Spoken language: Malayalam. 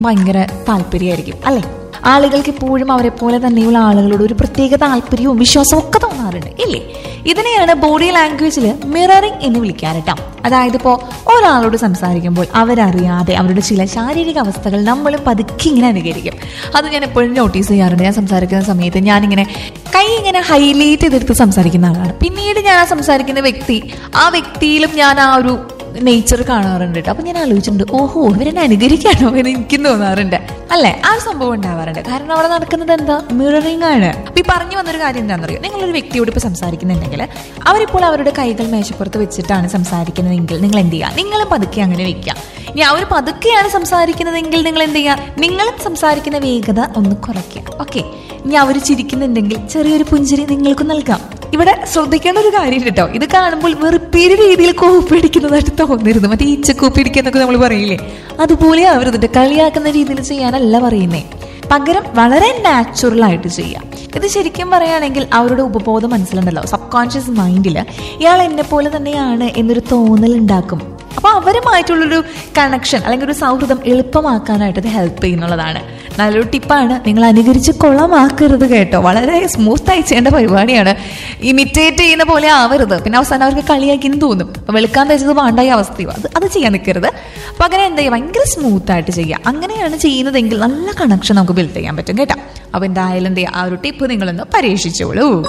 ഭയങ്കര താല്പര്യമായിരിക്കും അല്ലേ ആളുകൾക്ക് എപ്പോഴും അവരെ പോലെ തന്നെയുള്ള ആളുകളോട് ഒരു പ്രത്യേക താല്പര്യവും വിശ്വാസവും ഒക്കെ തോന്നാറുണ്ട് ഇല്ലേ ഇതിനെയാണ് ബോഡി ലാംഗ്വേജിൽ മിററിംഗ് എന്ന് വിളിക്കാറ് അതായത് ഇപ്പോൾ ഒരാളോട് സംസാരിക്കുമ്പോൾ അവരറിയാതെ അവരുടെ ചില ശാരീരിക അവസ്ഥകൾ നമ്മളും പതുക്കെ ഇങ്ങനെ അനുകരിക്കും അത് ഞാൻ എപ്പോഴും നോട്ടീസ് ചെയ്യാറുണ്ട് ഞാൻ സംസാരിക്കുന്ന സമയത്ത് ഞാനിങ്ങനെ കൈ ഇങ്ങനെ ഹൈലൈറ്റ് ചെയ്തെടുത്ത് സംസാരിക്കുന്ന ആളാണ് പിന്നീട് ഞാൻ ആ സംസാരിക്കുന്ന വ്യക്തി ആ വ്യക്തിയിലും ഞാൻ ആ ഒരു നേച്ചർ കാണാറുണ്ട് കേട്ടോ അപ്പൊ ഞാൻ ആലോചിച്ചിട്ടുണ്ട് ഓഹോ ഇവരെന്നെ അനുകരിക്കാണോ എന്ന് എനിക്കും തോന്നാറുണ്ട് അല്ലെ ആ ഒരു സംഭവം ഉണ്ടാവാറുണ്ട് കാരണം അവിടെ നടക്കുന്നത് എന്താ മിററിംഗ് ആണ് അപ്പൊ ഈ പറഞ്ഞു വന്നൊരു കാര്യം എന്താണെന്നറിയോ നിങ്ങളൊരു വ്യക്തിയോട് ഇപ്പൊ സംസാരിക്കുന്നുണ്ടെങ്കിൽ അവരിപ്പോൾ അവരുടെ കൈകൾ മേശപ്പുറത്ത് വെച്ചിട്ടാണ് സംസാരിക്കുന്നതെങ്കിൽ നിങ്ങൾ എന്ത് ചെയ്യുക നിങ്ങളും പതുക്കെ അങ്ങനെ വെക്കുക ഇനി അവർ പതുക്കെയാണ് സംസാരിക്കുന്നതെങ്കിൽ നിങ്ങൾ എന്ത് ചെയ്യുക നിങ്ങളും സംസാരിക്കുന്ന വേഗത ഒന്ന് കുറയ്ക്കുക ഓക്കെ ഇനി അവർ ചിരിക്കുന്നുണ്ടെങ്കിൽ ചെറിയൊരു പുഞ്ചിരി നിങ്ങൾക്ക് നൽകാം ഇവിടെ ശ്രദ്ധിക്കേണ്ട ഒരു കാര്യം കേട്ടോ ഇത് കാണുമ്പോൾ വെറുപ്പേര് രീതിയിൽ കോപ്പിടിക്കുന്നതായിട്ട് തോന്നരുത് മറ്റേ ഈച്ചക്കോപ്പിടിക്കുക എന്നൊക്കെ നമ്മൾ പറയില്ലേ അതുപോലെ അവർ ഇതിന്റെ കളിയാക്കുന്ന രീതിയിൽ ചെയ്യാനല്ല പറയുന്നേ പകരം വളരെ നാച്ചുറൽ ആയിട്ട് ചെയ്യാം ഇത് ശരിക്കും പറയുകയാണെങ്കിൽ അവരുടെ ഉപബോധ മനസ്സിലുണ്ടല്ലോ സബ് കോൺഷ്യസ് മൈൻഡിൽ ഇയാൾ എന്നെ പോലെ തന്നെയാണ് എന്നൊരു തോന്നൽ ഉണ്ടാക്കും അപ്പൊ അവരുമായിട്ടുള്ളൊരു കണക്ഷൻ അല്ലെങ്കിൽ ഒരു സൗഹൃദം എളുപ്പമാക്കാനായിട്ട് ഇത് ഹെൽപ്പ് ചെയ്യുന്നുള്ളതാണ് നല്ലൊരു ടിപ്പാണ് നിങ്ങൾ അനുകരിച്ച് കുളമാക്കരുത് കേട്ടോ വളരെ സ്മൂത്ത് ആയി ചെയ്യേണ്ട പരിപാടിയാണ് ഇമിറ്റേറ്റ് ചെയ്യുന്ന പോലെ ആവരുത് പിന്നെ അവസാനം അവർക്ക് കളിയാക്കിന്ന് തോന്നും അപ്പൊ വെളുക്കാൻ തേച്ചത് വേണ്ടായ അവസ്ഥയോ അത് അത് ചെയ്യാൻ നിൽക്കരുത് പകരം എന്താ ചെയ്യുക ഭയങ്കര സ്മൂത്ത് ആയിട്ട് ചെയ്യുക അങ്ങനെയാണ് ചെയ്യുന്നതെങ്കിൽ നല്ല കണക്ഷൻ നമുക്ക് ബിൽഡ് ചെയ്യാൻ പറ്റും കേട്ടോ അപ്പൊ എന്തായാലും എന്ത് ചെയ്യുക ആ ഒരു ടിപ്പ് നിങ്ങളൊന്ന് പരീക്ഷിച്ചോളൂ